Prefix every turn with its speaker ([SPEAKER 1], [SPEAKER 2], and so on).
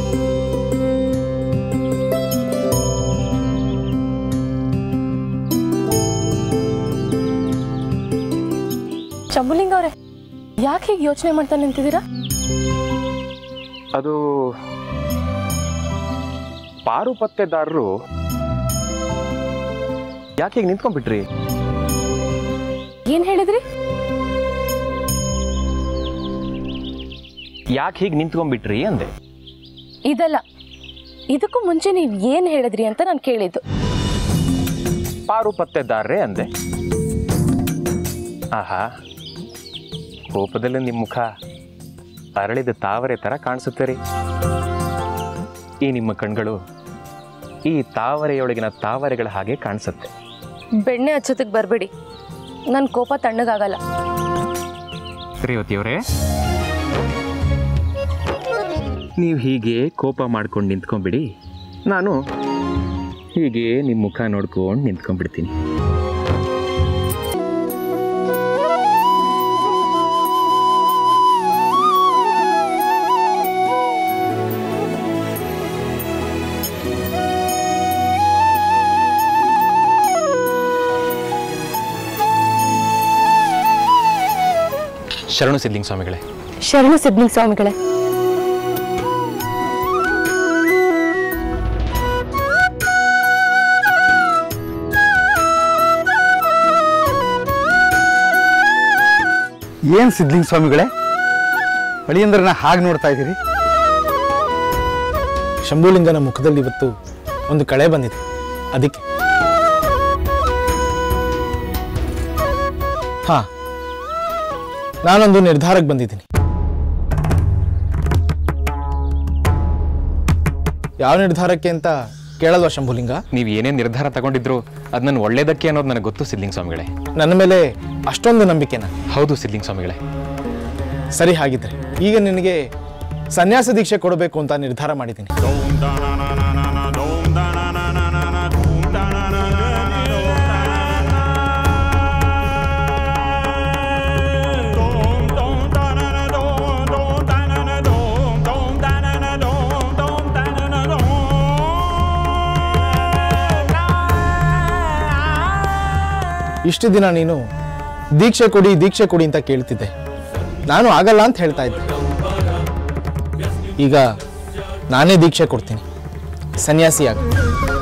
[SPEAKER 1] ಶಂಭುಲಿಂಗ ಅವರೇ ಯಾಕೆ ಹೀಗೆ ಯೋಚನೆ ಮಾಡ್ತಾ ನಿಂತಿದ್ದೀರಾ
[SPEAKER 2] ಅದು ಪಾರು ಪತ್ತೆದಾರರು ಯಾಕೆ ಈಗ ನಿಂತ್ಕೊಂಡ್ಬಿಟ್ರಿ
[SPEAKER 1] ಏನ್ ಹೇಳಿದ್ರಿ
[SPEAKER 2] ಯಾಕೆ ಹೀಗೆ ನಿಂತ್ಕೊಂಡ್ಬಿಟ್ರಿ ಅಂದೆ
[SPEAKER 1] ಇದಲ್ಲ ಇದಕ್ಕೂ ಮುಂಚೆ ನೀವು ಏನ್ ಹೇಳಿದ್ರಿ ಅಂತ ನಾನು ಕೇಳಿದ್ದು
[SPEAKER 2] ಪಾರು ಪತ್ತೆದಾರರೇ ಅಂದೆ ಆಹಾ ಕೋಪದಲ್ಲಿ ನಿಮ್ಮ ಮುಖ ಅರಳಿದ ತಾವರೆ ಥರ ಕಾಣಿಸುತ್ತೆ ರೀ ಈ ನಿಮ್ಮ ಕಣ್ಗಳು ಈ ತಾವರೆಯೊಳಗಿನ ತಾವರೆಗಳ ಹಾಗೆ ಕಾಣಿಸುತ್ತೆ
[SPEAKER 1] ಬೆಣ್ಣೆ ಹಚ್ಚೋದಕ್ಕೆ ಬರಬೇಡಿ ನನ್ನ ಕೋಪ ತಣ್ಣಗಾಗಲ್ಲ
[SPEAKER 2] ರೇವತಿಯವರೇ ನೀವು ಹೀಗೆ ಕೋಪ ಮಾಡ್ಕೊಂಡು ನಿಂತ್ಕೊಂಡ್ಬಿಡಿ ನಾನು ಹೀಗೆ ನಿಮ್ಮ ಮುಖ ನೋಡ್ಕೊಂಡು ನಿಂತ್ಕೊಂಡ್ಬಿಡ್ತೀನಿ ಶರಣು ಸಿದ್ಲಿಂಗ ಸ್ವಾಮಿಗಳೇ
[SPEAKER 1] ಶರಣ ಸಿದ್ಲಿಂಗ್ ಸ್ವಾಮಿಗಳೇ
[SPEAKER 3] ಏನ್ ಸಿದ್ಲಿಂಗ ಸ್ವಾಮಿಗಳೇ ಅಳಿಯಂದ್ರನ್ನ ಹಾಗೆ ನೋಡ್ತಾ ಇದ್ದೀರಿ
[SPEAKER 4] ಶಂಭುಲಿಂಗನ ಮುಖದಲ್ಲಿ ಇವತ್ತು ಒಂದು ಕಳೆ ಬಂದಿದೆ ಅದಕ್ಕೆ ಹಾ ನಾನೊಂದು ನಿರ್ಧಾರಕ್ಕೆ ಬಂದಿದ್ದೀನಿ ಯಾವ ನಿರ್ಧಾರಕ್ಕೆ ಅಂತ ಕೇಳಲ್ವಾ ಶಂಭುಲಿಂಗ
[SPEAKER 2] ನೀವು ಏನೇ ನಿರ್ಧಾರ ತಗೊಂಡಿದ್ರು ಅದು ನನ್ನ ಒಳ್ಳೇದಕ್ಕೆ ಅನ್ನೋದು ನನಗೆ ಗೊತ್ತು ಸಿದ್ಲಿಂಗ ಸ್ವಾಮಿಗಳೇ
[SPEAKER 4] ನನ್ನ ಮೇಲೆ ಅಷ್ಟೊಂದು ನಂಬಿಕೆನ
[SPEAKER 2] ಹೌದು ಸಿದ್ಲಿಂಗ ಸ್ವಾಮಿಗಳೇ
[SPEAKER 4] ಸರಿ ಹಾಗಿದ್ರೆ ಈಗ ನಿನಗೆ ಸನ್ಯಾಸ ದೀಕ್ಷೆ ಕೊಡಬೇಕು ಅಂತ ನಿರ್ಧಾರ ಮಾಡಿದ್ದೀನಿ ಇಷ್ಟು ದಿನ ನೀನು ದೀಕ್ಷೆ ಕೊಡಿ ದೀಕ್ಷೆ ಕೊಡಿ ಅಂತ ಕೇಳ್ತಿದ್ದೆ ನಾನು ಆಗಲ್ಲ ಅಂತ ಹೇಳ್ತಾ ಇದ್ದೆ ಈಗ ನಾನೇ ದೀಕ್ಷೆ ಕೊಡ್ತೀನಿ ಸನ್ಯಾಸಿ ಆಗ